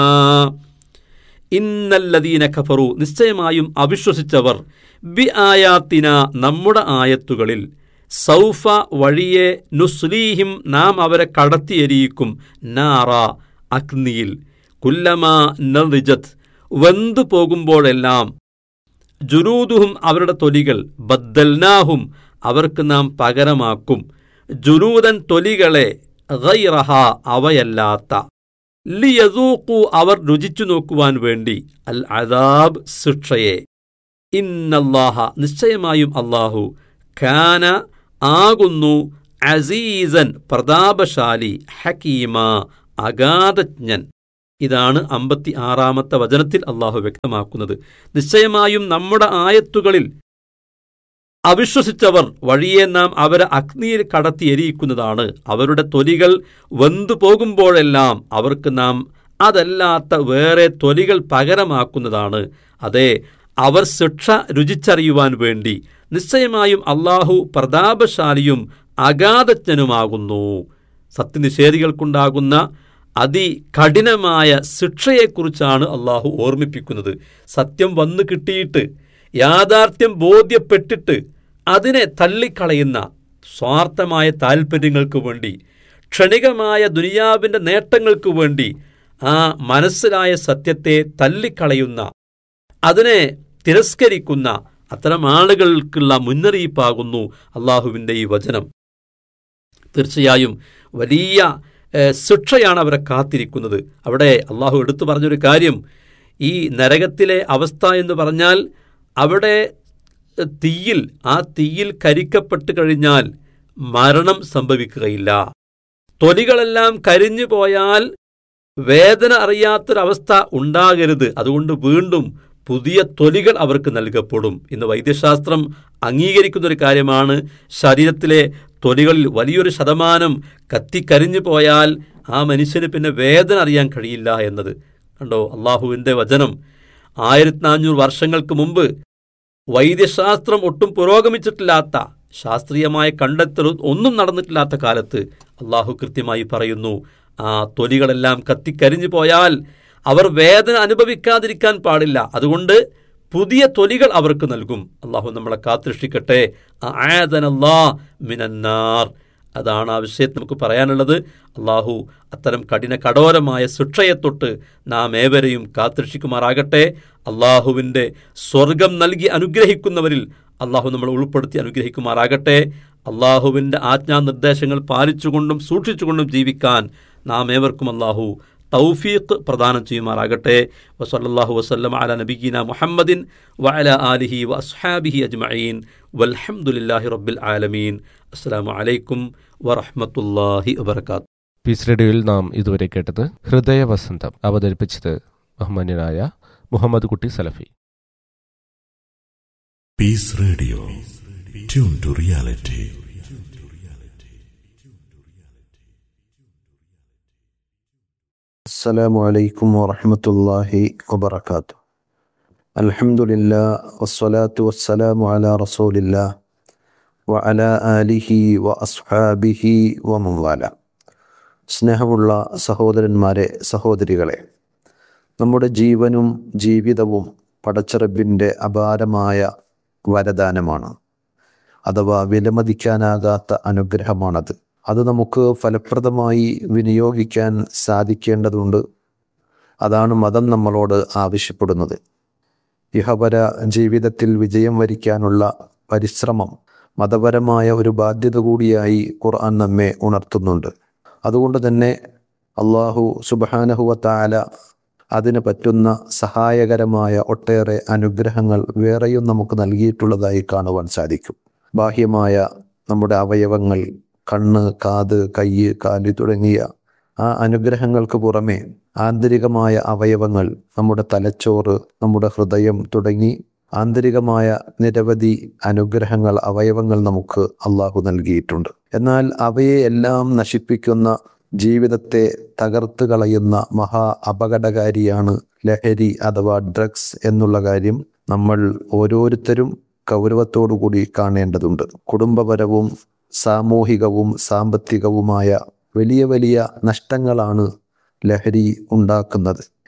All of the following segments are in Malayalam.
ഇന്നല്ലദീന കഫറു നിശ്ചയമായും അവിശ്വസിച്ചവർ ബി ആയാത്തിന നമ്മുടെ ആയത്തുകളിൽ സൗഫ വഴിയെ നുസ്ലീഹിം നാം അവരെ കടത്തിയെരിയിക്കും നാറ അഗ്നിയിൽ കുല്ലമ നദിജത് വെന്തു പോകുമ്പോഴെല്ലാം ജുലൂദുഹും അവരുടെ തൊലികൾ ബദ്ദൽനാഹും അവർക്ക് നാം പകരമാക്കും ജുലൂദൻ തൊലികളെ ഗൈറഹ അവയല്ലാത്ത ലിയദൂഖു അവർ രുചിച്ചു നോക്കുവാൻ വേണ്ടി അൽ അദാബ് ശിക്ഷയെ ഇന്നല്ലാഹ നിശ്ചയമായും അല്ലാഹു ഖാന ആകുന്നു അസീസൻ പ്രതാപശാലി ഹക്കീമ അഗാധജ്ഞൻ ഇതാണ് അമ്പത്തി ആറാമത്തെ വചനത്തിൽ അള്ളാഹു വ്യക്തമാക്കുന്നത് നിശ്ചയമായും നമ്മുടെ ആയത്തുകളിൽ അവിശ്വസിച്ചവർ വഴിയെ നാം അവരെ അഗ്നിയിൽ കടത്തി എരിയിക്കുന്നതാണ് അവരുടെ തൊലികൾ വെന്തു പോകുമ്പോഴെല്ലാം അവർക്ക് നാം അതല്ലാത്ത വേറെ തൊലികൾ പകരമാക്കുന്നതാണ് അതെ അവർ ശിക്ഷ രുചിച്ചറിയുവാൻ വേണ്ടി നിശ്ചയമായും അള്ളാഹു പ്രതാപശാലിയും അഗാധജ്ഞനുമാകുന്നു സത്യനിഷേധികൾക്കുണ്ടാകുന്ന അതികഠിനമായ ശിക്ഷയെക്കുറിച്ചാണ് അള്ളാഹു ഓർമ്മിപ്പിക്കുന്നത് സത്യം വന്നു കിട്ടിയിട്ട് യാഥാർത്ഥ്യം ബോധ്യപ്പെട്ടിട്ട് അതിനെ തള്ളിക്കളയുന്ന സ്വാർത്ഥമായ താൽപ്പര്യങ്ങൾക്ക് വേണ്ടി ക്ഷണികമായ ദുനിയാവിൻ്റെ നേട്ടങ്ങൾക്ക് വേണ്ടി ആ മനസ്സിലായ സത്യത്തെ തള്ളിക്കളയുന്ന അതിനെ തിരസ്കരിക്കുന്ന അത്തരം ആളുകൾക്കുള്ള മുന്നറിയിപ്പാകുന്നു അള്ളാഹുവിൻ്റെ ഈ വചനം തീർച്ചയായും വലിയ ഏഹ്, ശിക്ഷയാണ് അവരെ കാത്തിരിക്കുന്നത് അവിടെ അള്ളാഹു എടുത്തു പറഞ്ഞൊരു കാര്യം ഈ നരകത്തിലെ അവസ്ഥ എന്ന് പറഞ്ഞാൽ അവിടെ ഏഹ്, തീയിൽ ആ തീയിൽ കരിക്കപ്പെട്ട് കഴിഞ്ഞാൽ മരണം സംഭവിക്കുകയില്ല തൊലികളെല്ലാം കരിഞ്ഞു പോയാൽ വേദന അറിയാത്തൊരവസ്ഥ ഉണ്ടാകരുത് അതുകൊണ്ട് വീണ്ടും പുതിയ തൊലികൾ അവർക്ക് നൽകപ്പെടും ഇന്ന് വൈദ്യശാസ്ത്രം അംഗീകരിക്കുന്ന ഒരു കാര്യമാണ് ശരീരത്തിലെ തൊലികളിൽ വലിയൊരു ശതമാനം കത്തിക്കരിഞ്ഞു പോയാൽ ആ മനുഷ്യന് പിന്നെ വേദന അറിയാൻ കഴിയില്ല എന്നത് കണ്ടോ അള്ളാഹുവിൻ്റെ വചനം ആയിരത്തി നാനൂറ് വർഷങ്ങൾക്ക് മുമ്പ് വൈദ്യശാസ്ത്രം ഒട്ടും പുരോഗമിച്ചിട്ടില്ലാത്ത ശാസ്ത്രീയമായ കണ്ടെത്തൽ ഒന്നും നടന്നിട്ടില്ലാത്ത കാലത്ത് അള്ളാഹു കൃത്യമായി പറയുന്നു ആ തൊലികളെല്ലാം കത്തിക്കരിഞ്ഞു പോയാൽ അവർ വേദന അനുഭവിക്കാതിരിക്കാൻ പാടില്ല അതുകൊണ്ട് പുതിയ തൊലികൾ അവർക്ക് നൽകും അള്ളാഹു നമ്മളെ കാത്തിരക്ഷിക്കട്ടെ ആദനല്ലാ മിനന്നാർ അതാണ് ആ വിഷയത്തിൽ നമുക്ക് പറയാനുള്ളത് അള്ളാഹു അത്തരം കഠിന കഠോരമായ ശിക്ഷയെ തൊട്ട് നാം ഏവരെയും കാത്തിരക്ഷിക്കുമാറാകട്ടെ അള്ളാഹുവിൻ്റെ സ്വർഗം നൽകി അനുഗ്രഹിക്കുന്നവരിൽ അള്ളാഹു നമ്മൾ ഉൾപ്പെടുത്തി അനുഗ്രഹിക്കുമാറാകട്ടെ അള്ളാഹുവിൻ്റെ ആജ്ഞാനിർദ്ദേശങ്ങൾ പാലിച്ചുകൊണ്ടും സൂക്ഷിച്ചുകൊണ്ടും ജീവിക്കാൻ നാം ഏവർക്കും അള്ളാഹു തൗഫീഖ് പ്രദാനം ചെയ്യുമാറാകട്ടെ വസല്ലാഹു വസ്ലം അല നബീന മുഹമ്മദിൻ വഅല ആലിഹി വ അസ്ഹാബിഹി അജ്മഈൻ വൽഹംദുലില്ലാഹി റബ്ബിൽ ആലമീൻ അസ്സലാമു അലൈക്കും വറഹ്മത്തുള്ളാഹി വബർക്കാത്തു പീസ് റേഡിയോയിൽ നാം ഇതുവരെ കേട്ടത് ഹൃദയവസന്തം അവതരിപ്പിച്ചത് ബഹുമാന്യനായ മുഹമ്മദ് കുട്ടി സലഫി Peace Radio. Tune to reality. السلام عليكم ورحمة الله وبركاته الحمد لله والصلاة والسلام على رسول الله وعلى آله وأصحابه ومن والاه സ്നേഹമുള്ള സഹോദരന്മാരെ സഹോദരികളെ നമ്മുടെ ജീവനും ജീവിതവും പടച്ചറബിൻ്റെ അപാരമായ വരദാനമാണ് അഥവാ വിലമതിക്കാനാകാത്ത അനുഗ്രഹമാണത് അത് നമുക്ക് ഫലപ്രദമായി വിനിയോഗിക്കാൻ സാധിക്കേണ്ടതുണ്ട് അതാണ് മതം നമ്മളോട് ആവശ്യപ്പെടുന്നത് ഇഹപര ജീവിതത്തിൽ വിജയം വരിക്കാനുള്ള പരിശ്രമം മതപരമായ ഒരു ബാധ്യത കൂടിയായി ഖുർആൻ നമ്മെ ഉണർത്തുന്നുണ്ട് അതുകൊണ്ട് തന്നെ അള്ളാഹു സുബാനഹുവ താല അതിന് പറ്റുന്ന സഹായകരമായ ഒട്ടേറെ അനുഗ്രഹങ്ങൾ വേറെയും നമുക്ക് നൽകിയിട്ടുള്ളതായി കാണുവാൻ സാധിക്കും ബാഹ്യമായ നമ്മുടെ അവയവങ്ങൾ കണ്ണ് കാത് കയ്യ് കാല് തുടങ്ങിയ ആ അനുഗ്രഹങ്ങൾക്ക് പുറമെ ആന്തരികമായ അവയവങ്ങൾ നമ്മുടെ തലച്ചോറ് നമ്മുടെ ഹൃദയം തുടങ്ങി ആന്തരികമായ നിരവധി അനുഗ്രഹങ്ങൾ അവയവങ്ങൾ നമുക്ക് അള്ളാഹു നൽകിയിട്ടുണ്ട് എന്നാൽ അവയെ എല്ലാം നശിപ്പിക്കുന്ന ജീവിതത്തെ തകർത്ത് കളയുന്ന മഹാ അപകടകാരിയാണ് ലഹരി അഥവാ ഡ്രഗ്സ് എന്നുള്ള കാര്യം നമ്മൾ ഓരോരുത്തരും ഗൗരവത്തോടു കൂടി കാണേണ്ടതുണ്ട് കുടുംബപരവും സാമൂഹികവും സാമ്പത്തികവുമായ വലിയ വലിയ നഷ്ടങ്ങളാണ് ലഹരി ഉണ്ടാക്കുന്നത്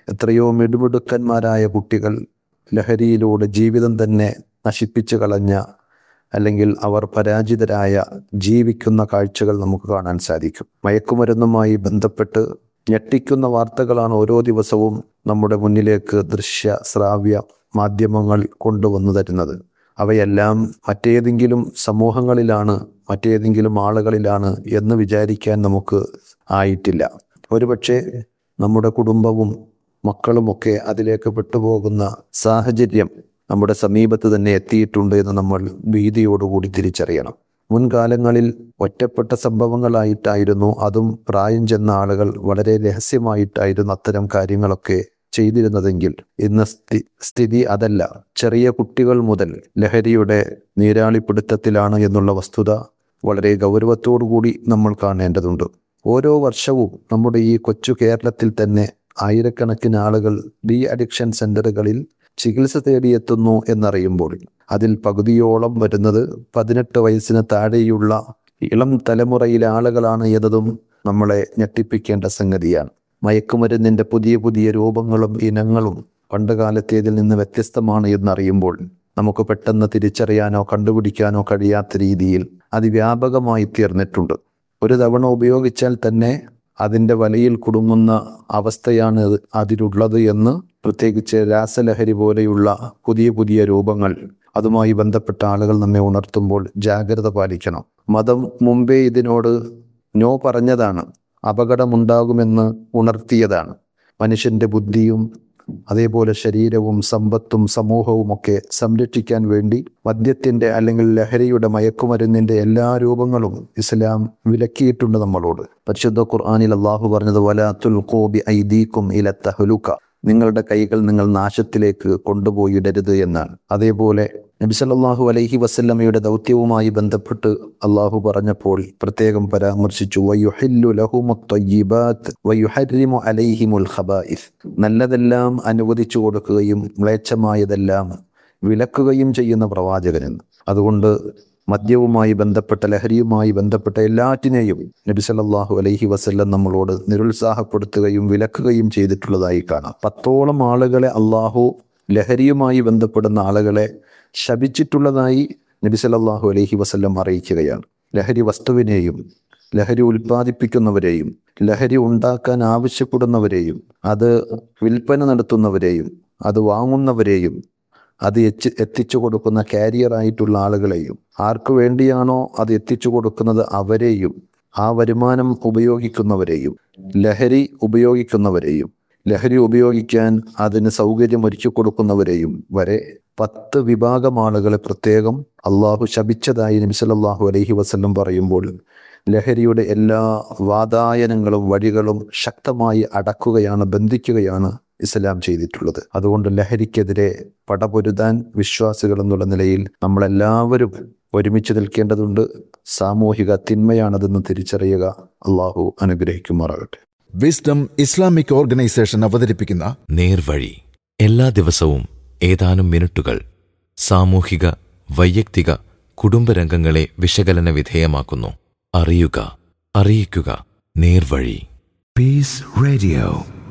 എത്രയോ മിടുമിടുക്കന്മാരായ കുട്ടികൾ ലഹരിയിലൂടെ ജീവിതം തന്നെ നശിപ്പിച്ചു കളഞ്ഞ അല്ലെങ്കിൽ അവർ പരാജിതരായ ജീവിക്കുന്ന കാഴ്ചകൾ നമുക്ക് കാണാൻ സാധിക്കും മയക്കുമരുന്നുമായി ബന്ധപ്പെട്ട് ഞെട്ടിക്കുന്ന വാർത്തകളാണ് ഓരോ ദിവസവും നമ്മുടെ മുന്നിലേക്ക് ദൃശ്യ ശ്രാവ്യ മാധ്യമങ്ങൾ കൊണ്ടുവന്നു തരുന്നത് അവയെല്ലാം മറ്റേതെങ്കിലും സമൂഹങ്ങളിലാണ് മറ്റേതെങ്കിലും ആളുകളിലാണ് എന്ന് വിചാരിക്കാൻ നമുക്ക് ആയിട്ടില്ല ഒരുപക്ഷെ നമ്മുടെ കുടുംബവും മക്കളുമൊക്കെ അതിലേക്ക് പെട്ടുപോകുന്ന സാഹചര്യം നമ്മുടെ സമീപത്ത് തന്നെ എത്തിയിട്ടുണ്ട് എന്ന് നമ്മൾ ഭീതിയോടുകൂടി തിരിച്ചറിയണം മുൻകാലങ്ങളിൽ ഒറ്റപ്പെട്ട സംഭവങ്ങളായിട്ടായിരുന്നു അതും പ്രായം ചെന്ന ആളുകൾ വളരെ രഹസ്യമായിട്ടായിരുന്നു അത്തരം കാര്യങ്ങളൊക്കെ ചെയ്തിരുന്നതെങ്കിൽ ഇന്ന് സ്ഥി- സ്ഥിതി അതല്ല ചെറിയ കുട്ടികൾ മുതൽ ലഹരിയുടെ നീരാളിപ്പിടുത്തത്തിലാണ് എന്നുള്ള വസ്തുത വളരെ ഗൗരവത്തോടു കൂടി നമ്മൾ കാണേണ്ടതുണ്ട് ഓരോ വർഷവും നമ്മുടെ ഈ കൊച്ചു കേരളത്തിൽ തന്നെ ആയിരക്കണക്കിന് ആളുകൾ ഡി അഡിക്ഷൻ സെന്ററുകളിൽ ചികിത്സ തേടിയെത്തുന്നു എന്നറിയുമ്പോൾ അതിൽ പകുതിയോളം വരുന്നത് പതിനെട്ട് വയസ്സിന് താഴെയുള്ള ഇളം തലമുറയിലെ ആളുകളാണ് എന്നതും നമ്മളെ ഞെട്ടിപ്പിക്കേണ്ട സംഗതിയാണ് മയക്കുമരുന്നിന്റെ പുതിയ പുതിയ രൂപങ്ങളും ഇനങ്ങളും പണ്ടുകാലത്തേതിൽ നിന്ന് വ്യത്യസ്തമാണ് എന്നറിയുമ്പോൾ നമുക്ക് പെട്ടെന്ന് തിരിച്ചറിയാനോ കണ്ടുപിടിക്കാനോ കഴിയാത്ത രീതിയിൽ അതിവ്യാപകമായി തീർന്നിട്ടുണ്ട് ഒരു തവണ ഉപയോഗിച്ചാൽ തന്നെ അതിൻ്റെ വലയിൽ കുടുങ്ങുന്ന അവസ്ഥയാണ് ഇത് അതിലുള്ളത് എന്ന് പ്രത്യേകിച്ച് രാസലഹരി പോലെയുള്ള പുതിയ പുതിയ രൂപങ്ങൾ അതുമായി ബന്ധപ്പെട്ട ആളുകൾ നമ്മെ ഉണർത്തുമ്പോൾ ജാഗ്രത പാലിക്കണം മതം മുമ്പേ ഇതിനോട് നോ പറഞ്ഞതാണ് അപകടമുണ്ടാകുമെന്ന് ഉണർത്തിയതാണ് മനുഷ്യന്റെ ബുദ്ധിയും അതേപോലെ ശരീരവും സമ്പത്തും സമൂഹവും ഒക്കെ സംരക്ഷിക്കാൻ വേണ്ടി മദ്യത്തിന്റെ അല്ലെങ്കിൽ ലഹരിയുടെ മയക്കുമരുന്നിന്റെ എല്ലാ രൂപങ്ങളും ഇസ്ലാം വിലക്കിയിട്ടുണ്ട് നമ്മളോട് പരിശുദ്ധ ഖുർആനിൽ അള്ളാഹു പറഞ്ഞത് വലാത്തുൽ കോബി ഐദീക്കും ഇല തഹലുക്ക നിങ്ങളുടെ കൈകൾ നിങ്ങൾ നാശത്തിലേക്ക് കൊണ്ടുപോയിടരുത് എന്നാണ് അതേപോലെ നബി സല്ലല്ലാഹു അലൈഹി വസല്ലമയുടെ ദൗത്യവുമായി ബന്ധപ്പെട്ട് അള്ളാഹു പറഞ്ഞപ്പോൾ പ്രത്യേകം പരാമർശിച്ചു വയുഹില്ലു ലഹുമുത് ത്വയ്യിബാത്ത് വയുഹർരിമു അലൈഹിമുൽ ഖബായിസ് നല്ലതെല്ലാം അനുവദിച്ചു കൊടുക്കുകയും മ്ലേച്ഛമായതെല്ലാം വിലക്കുകയും ചെയ്യുന്ന പ്രവാചകനെന്ന് അതുകൊണ്ട് മദ്യവുമായി ബന്ധപ്പെട്ട ലഹരിയുമായി ബന്ധപ്പെട്ട എല്ലാറ്റിനെയും നബി സല്ലല്ലാഹു അലൈഹി വസല്ലം നമ്മളോട് നിരുത്സാഹപ്പെടുത്തുകയും വിലക്കുകയും ചെയ്തിട്ടുള്ളതായി കാണാം പത്തോളം ആളുകളെ അള്ളാഹു ലഹരിയുമായി ബന്ധപ്പെടുന്ന ആളുകളെ ശപിച്ചിട്ടുള്ളതായി നബി സല്ലല്ലാഹു അലൈഹി വസല്ലം അറിയിക്കുകയാണ് ലഹരി വസ്തുവിനെയും ലഹരി ഉൽപ്പാദിപ്പിക്കുന്നവരെയും ലഹരി ഉണ്ടാക്കാൻ ആവശ്യപ്പെടുന്നവരെയും അത് വിൽപ്പന നടത്തുന്നവരെയും അത് വാങ്ങുന്നവരെയും അത് എച്ച് എത്തിച്ചു കൊടുക്കുന്ന കാരിയറായിട്ടുള്ള ആളുകളെയും ആർക്കു വേണ്ടിയാണോ അത് എത്തിച്ചു കൊടുക്കുന്നത് അവരെയും ആ വരുമാനം ഉപയോഗിക്കുന്നവരെയും ലഹരി ഉപയോഗിക്കുന്നവരെയും ലഹരി ഉപയോഗിക്കാൻ അതിന് സൗകര്യം ഒരുക്കി കൊടുക്കുന്നവരെയും വരെ പത്ത് വിഭാഗം ആളുകളെ പ്രത്യേകം അള്ളാഹു ശപിച്ചതായി നബി സല്ലല്ലാഹു അലൈഹി വസല്ലം പറയുമ്പോൾ ലഹരിയുടെ എല്ലാ വാതായനങ്ങളും വഴികളും ശക്തമായി അടക്കുകയാണ് ബന്ധിക്കുകയാണ് ഇസ്ലാം ചെയ്തിട്ടുള്ളത് അതുകൊണ്ട് ലഹരിക്കെതിരെ പടപൊരുതാൻ വിശ്വാസികൾ എന്നുള്ള നിലയിൽ നമ്മളെല്ലാവരും ഒരുമിച്ച് നിൽക്കേണ്ടതുണ്ട് സാമൂഹിക തിന്മയാണതെന്ന് തിരിച്ചറിയുക അള്ളാഹു അനുഗ്രഹിക്കുമാറാകട്ടെ വിസ്ഡം ഇസ്ലാമിക് ഓർഗനൈസേഷൻ അവതരിപ്പിക്കുന്ന നേർവഴി എല്ലാ ദിവസവും ഏതാനും മിനിറ്റുകൾ സാമൂഹിക വൈയക്തിക കുടുംബരംഗങ്ങളെ വിശകലന വിധേയമാക്കുന്നു അറിയുക അറിയിക്കുക നേർവഴി Peace Radio.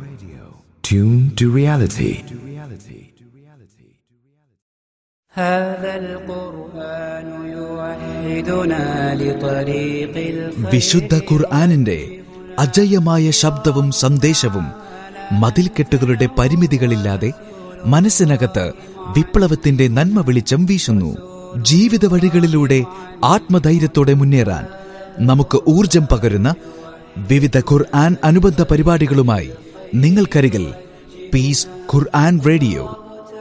Tune to reality. هذا القرآن يوحدنا لطريق الخير വിശുദ്ധ ഖുർആാനിന്റെ അജയ്യമായ ശബ്ദവും സന്ദേശവും മതിൽക്കെട്ടുകളുടെ പരിമിതികളില്ലാതെ മനസ്സിനകത്ത് വിപ്ലവത്തിന്റെ നന്മ വെളിച്ചം വീശുന്നു ജീവിത വഴികളിലൂടെ ആത്മധൈര്യത്തോടെ മുന്നേറാൻ നമുക്ക് ഊർജം പകരുന്ന വിവിധ ഖുർആൻ അനുബന്ധ പരിപാടികളുമായി നിങ്ങൾക്കരികിൽ പീസ് ഖുർആൻ റേഡിയോ